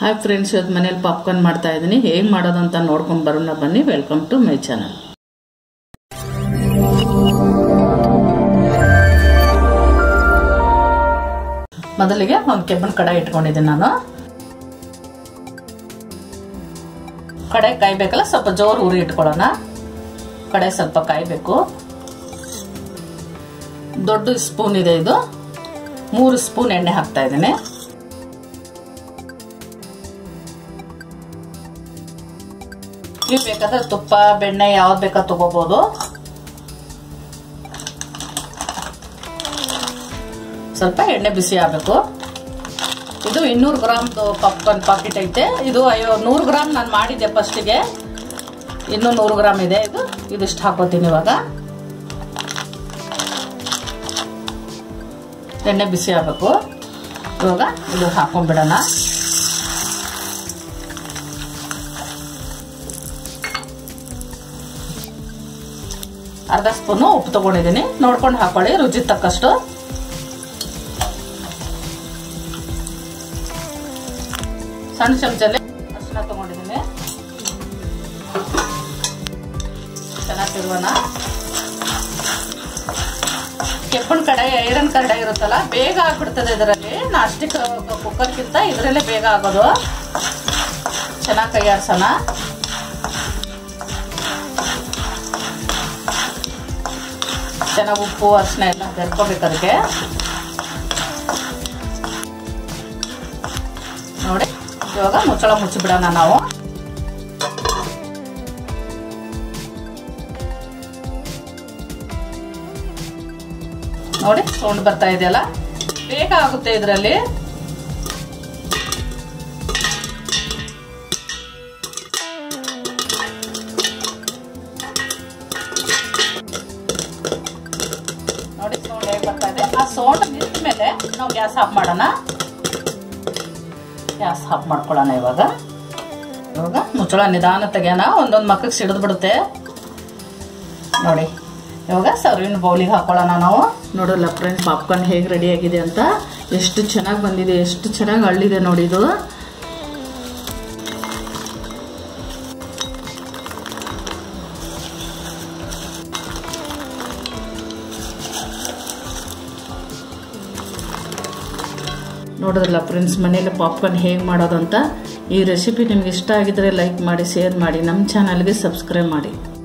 hi friends ಇವತ್ತು ಮನೇಲಿ popcorn ಮಾಡ್ತಾ ಇದ್ದೀನಿ ಹೇಗೆ ಮಾಡೋದು ಅಂತ ನೋಡ್ಕೊಂಡು ಬರೋಣ ಬನ್ನಿ ವೆಲ್ಕಮ್ ಟು ಮೈ ಚಾನಲ್ ಮೊದಲಿಗೆ ಒಂದು ಕೆಬ್ಬನ ಕಡಾಯಿ ಇಟ್ಕೊಂಡಿದ್ದೀನಿ ನಾನು ಕಡಾಯಿ ಕಾಯ್ಬೇಕಲ್ಲ ಸ್ವಲ್ಪ ಜೋರು ಉರಿ ಇಟ್ಕೊಳ್ಳೋಣ ಕಡಾಯಿ ಸ್ವಲ್ಪ ಕಾಯ್ಬೇಕು ದೊಡ್ಡ ಸ್ಪೂನ್ ಇದೆ ಇದು ಮೂರು ಸ್ಪೂನ್ ಎಣ್ಣೆ ಹಾಕ್ತಾ ಇದ್ದೀನಿ ನೀವು ಬೇಕಾದ್ರೆ ತುಪ್ಪ ಬೆಣ್ಣೆ ಯಾವ್ದು ಬೇಕಾದ್ರೆ ತಗೋಬಹುದು ಸ್ವಲ್ಪ ಎಣ್ಣೆ ಬಿಸಿ ಆಗಬೇಕು ಇದು ಇನ್ನೂರು ಗ್ರಾಮ್ದು ಪಾಪ್ಕಾರ್ನ್ ಪಾಕೆಟ್ ಐತೆ ಇದು ಅಯ್ಯೋ ನೂರು ಗ್ರಾಮ್ ನಾನು ಮಾಡಿದ್ದೆ ಫಸ್ಟಿಗೆ ಇನ್ನೂ ನೂರು ಗ್ರಾಮ್ ಇದೆ ಇದು ಇದಿಷ್ಟು ಹಾಕೋತೀನಿ ಇವಾಗ ಎಣ್ಣೆ ಬಿಸಿ ಆಗಬೇಕು ಇವಾಗ ಇದು ಹಾಕೊಂಡ್ಬಿಡೋಣ ಅರ್ಧ ಸ್ಪೂನು ಉಪ್ಪು ತಗೊಂಡಿದ್ದೀನಿ ನೋಡ್ಕೊಂಡು ಹಾಕೊಳ್ಳಿ ರುಚಿ ತಕ್ಕಷ್ಟು ಸಣ್ಣ ಚಮಚಲ್ಲಿ ಅರಿಶಿನ ತಗೊಂಡಿದ್ದೀನಿ ಚೆನ್ನಾಗಿ ತಿರುವಣ ಕೆಪ್ಪಣ ಕಡಾಯಿ ಐರನ್ ಕಡಾಯಿ ಇರುತ್ತಲ್ಲ ಬೇಗ ಆಗ್ಬಿಡ್ತದೆ ಇದರಲ್ಲಿ ನಾಸ್ಟಿಕ್ ಕುಕ್ಕರ್ಗಿಂತ ಇದರಲ್ಲೇ ಬೇಗ ಆಗೋದು ಚೆನ್ನಾಗಿ ಕೈ ಆಡ್ಸೋಣ ಚೆನ್ನಾಗಿ ಉಪ್ಪು ಅರಿಶಿನ ಎಲ್ಲ ಬೆರ್ಕೋಬೇಕು ಅದಕ್ಕೆ ನೋಡಿ ಇವಾಗ ಮುಚ್ಚಳ ಮುಚ್ಚಿಬಿಡೋಣ ನಾವು ನೋಡಿ ಸೌಂಡ್ ಬರ್ತಾ ಇದೆಯಲ್ಲ ಬೇಗ ಆಗುತ್ತೆ ಇದರಲ್ಲಿ ನೋಡಿ ಸೌಂಡ್ ಹೇಗೆ ಬರ್ತಾ ಇದೆ ಆ ಸೌಂಡ್ ನಿಂತ ಮೇಲೆ ನಾವು ಗ್ಯಾಸ್ ಆಫ್ ಮಾಡೋಣ ಗ್ಯಾಸ್ ಆಫ್ ಮಾಡ್ಕೊಳ್ಳೋಣ ಇವಾಗ ಇವಾಗ ಮುಚ್ಚಳ ನಿಧಾನ ತೆಗೆಯೋಣ ಒಂದೊಂದು ಮಕ್ಕಳಿಗೆ ಸಿಡಿದು ಬಿಡುತ್ತೆ ನೋಡಿ ಇವಾಗ ಸರ್ವಿನ ಬೌಲಿಗೆ ಹಾಕೊಳ್ಳೋಣ ನಾವು ನೋಡಲ್ಲ ಫ್ರೆಂಡ್ಸ್ ಪಾಪ್ಕಾರ್ನ್ ಹೇಗೆ ರೆಡಿ ಆಗಿದೆ ಅಂತ ಎಷ್ಟು ಚೆನ್ನಾಗಿ ಬಂದಿದೆ ಎಷ್ಟು ಚೆನ್ನಾಗಿ ಹಳ್ಳಿದೆ ನೋಡಿ ಇದು ನೋಡಿದ್ರಲ್ಲ ಫ್ರೆಂಡ್ಸ್ ಮನೇಲಿ ಪಾಪ್ಕಾರ್ನ್ ಹೇಗೆ ಮಾಡೋದು ಅಂತ ಈ ರೆಸಿಪಿ ನಿಮ್ಗೆ ಇಷ್ಟ ಆಗಿದ್ರೆ ಲೈಕ್ ಮಾಡಿ ಶೇರ್ ಮಾಡಿ ನಮ್ಮ ಚಾನಲ್ಗೆ ಸಬ್ಸ್ಕ್ರೈಬ್ ಮಾಡಿ